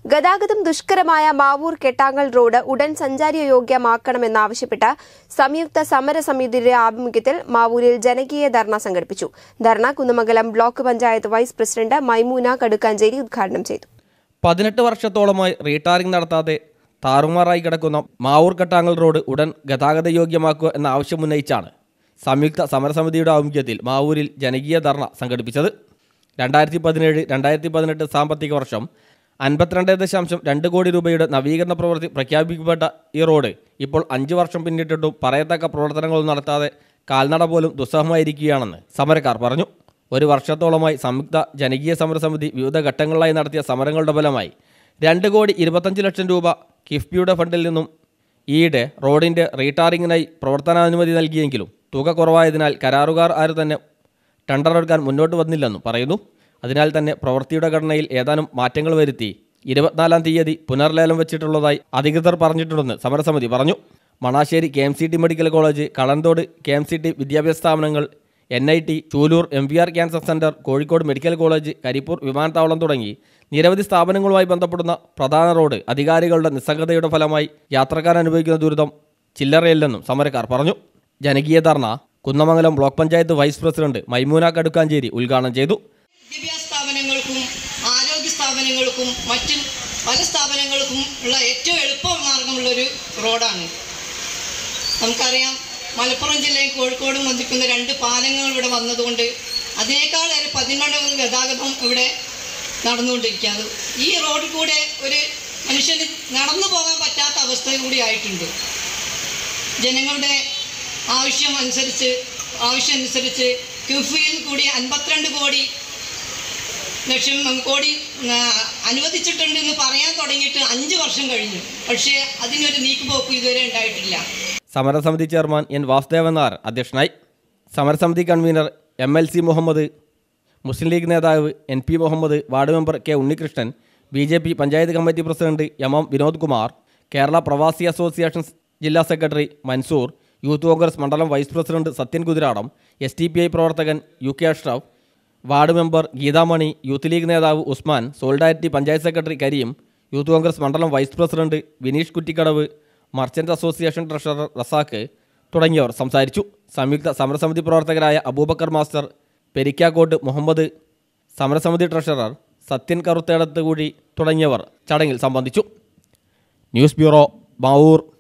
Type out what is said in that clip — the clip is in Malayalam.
ഗതാഗതം ദുഷ്കരമായ മാവൂർ കെട്ടാങ്ങൽ റോഡ് ഉടൻ സഞ്ചാരയോഗ്യമാക്കണമെന്നാവശ്യപ്പെട്ട് സംയുക്ത സമരസമിതിയുടെ ആഭിമുഖ്യത്തിൽ മാവൂരിൽ ജനകീയ ധർണ സംഘടിപ്പിച്ചു ധർണ Kunnamangalam block panchayat vice president Maimoona Kadukkanchery ഉദ്ഘാടനം ചെയ്തു പതിനെട്ട് വർഷത്തോളമായി റീടാറിംഗ് നടത്താതെ താറുമാറായി കിടക്കുന്ന മാവൂർ കട്ടാങ്ങൽ റോഡ് ഉടൻ ഗതാഗത യോഗ്യമാക്കുക എന്ന ആവശ്യമുന്നയിച്ചാണ് സംയുക്ത സമരസമിതിയുടെ ആഭിമുഖ്യത്തിൽ മാവൂരിൽ ജനകീയ ധർണ സംഘടിപ്പിച്ചത് രണ്ടായിരത്തി പതിനേഴ് രണ്ടായിരത്തി പതിനെട്ട് സാമ്പത്തിക വർഷം അൻപത്തിരണ്ട് ദശാംശം രണ്ട് കോടി രൂപയുടെ നവീകരണ പ്രവൃത്തി പ്രഖ്യാപിക്കപ്പെട്ട ഈ റോഡ് ഇപ്പോൾ അഞ്ച് വർഷം പിന്നിട്ടിട്ടും പറയത്തക്ക പ്രവർത്തനങ്ങളൊന്നും നടത്താതെ കാൽനട പോലും ദുസ്സഹമായിരിക്കുകയാണെന്ന് സമരക്കാർ പറഞ്ഞു ഒരു വർഷത്തോളമായി സംയുക്ത ജനകീയ സമരസമിതി വിവിധ ഘട്ടങ്ങളിലായി നടത്തിയ സമരങ്ങളുടെ ഫലമായി രണ്ട് കോടി ഇരുപത്തഞ്ച് ലക്ഷം രൂപ കിഫ്ബിയുടെ ഫണ്ടിൽ നിന്നും ഈയിടെ റോഡിൻ്റെ റീടാറിങ്ങിനായി പ്രവർത്തനാനുമതി നൽകിയെങ്കിലും തുക കുറവായതിനാൽ കരാറുകാർ ആരും തന്നെ ടെൻഡർ എടുക്കാൻ മുന്നോട്ട് വന്നില്ലെന്നും പറയുന്നു അതിനാൽ തന്നെ പ്രവൃത്തിയുടെ ഘടനയിൽ ഏതാനും മാറ്റങ്ങൾ വരുത്തി ഇരുപത്തിനാലാം തീയതി പുനർലേലം വെച്ചിട്ടുള്ളതായി അധികൃതർ പറഞ്ഞിട്ടുണ്ടെന്ന് സമരസമിതി പറഞ്ഞു Manassery K M C T medical college Kalanthode K M C T വിദ്യാഭ്യാസ സ്ഥാപനങ്ങൾ N I T Chooloor M V R cancer centre Kozhikode medical college Karipur വിമാനത്താവളം തുടങ്ങി നിരവധി സ്ഥാപനങ്ങളുമായി ബന്ധപ്പെടുന്ന പ്രധാന റോഡ് അധികാരികളുടെ നിസ്സംഗതയുടെ ഫലമായി യാത്രക്കാർ അനുഭവിക്കുന്ന ദുരിതം ചില്ലറയില്ലെന്നും സമരക്കാർ പറഞ്ഞു ജനകീയ ധർണ Kunnamangalam block panchayat vice president Maimoona Kadukkanchery ഉദ്ഘാടനം ചെയ്തു വിദ്യാഭ്യാസ സ്ഥാപനങ്ങൾക്കും ആരോഗ്യ സ്ഥാപനങ്ങൾക്കും മറ്റും പല സ്ഥാപനങ്ങൾക്കും ഉള്ള ഏറ്റവും എളുപ്പ മാർഗമുള്ളൊരു റോഡാണ് നമുക്കറിയാം മലപ്പുറം ജില്ലയും കോഴിക്കോടും ബന്ധിക്കുന്ന രണ്ട് പാലങ്ങൾ ഇവിടെ വന്നതുകൊണ്ട് അതിനേക്കാളേറെ പതിനൊന്ന് ഗതാഗതം ഇവിടെ നടന്നുകൊണ്ടിരിക്കുകയാണ് ഈ റോഡിൽ കൂടെ ഒരു മനുഷ്യന് നടന്നു പോകാൻ പറ്റാത്ത അവസ്ഥ കൂടി ആയിട്ടുണ്ട് ജനങ്ങളുടെ ആവശ്യം അനുസരിച്ച് ആവശ്യം അനുസരിച്ച് ക്യൂഫിയിൽ കൂടി അൻപത്തിരണ്ട് കോടി ലക്ഷം കോടി ആ, അനുവദിച്ചിട്ടുണ്ട് എന്ന് പറയാൻ തുടങ്ങിയിട്ട് അഞ്ച് വർഷം കഴിഞ്ഞു പക്ഷേ അതിനൊരു നീക്കുപോക്ക് ഇതുവരെ ഉണ്ടായിട്ടില്ല സമരസമിതി ചെയർമാൻ എൻ വാസുദേവൻ നായർ അധ്യക്ഷനായി സമരസമിതി convener M L C Muhammad Muslim League നേതാവ് N P Muhammad ward member K Unnikrishnan B J P panchayat committee president M M Vinod Kumar Kerala Pravasi association ജില്ലാ സെക്രട്ടറി മൻസൂർ യൂത്ത് കോൺഗ്രസ് മണ്ഡലം vice president Sathyan Kuthiradam S D P I പ്രവർത്തകൻ U K Ashraf ward member Geethamani youth league നേതാവ് Usman solidarity panchayat secretary Kareem youth Congress മണ്ഡലം vice president Vineesh Kuttikkadavu merchant association treasurer Razak തുടങ്ങിയവർ സംസാരിച്ചു സംയുക്ത സമരസമിതി പ്രവർത്തകരായ അബൂബക്കർ മാസ്റ്റർ പെരിക്കാക്കോട്ട് മുഹമ്മദ് സമരസമിതി ട്രഷറർ സത്യൻ കറുത്തേടത്ത് കൂടി തുടങ്ങിയവർ ചടങ്ങിൽ സംബന്ധിച്ചു ന്യൂസ് ബ്യൂറോ മാവൂർ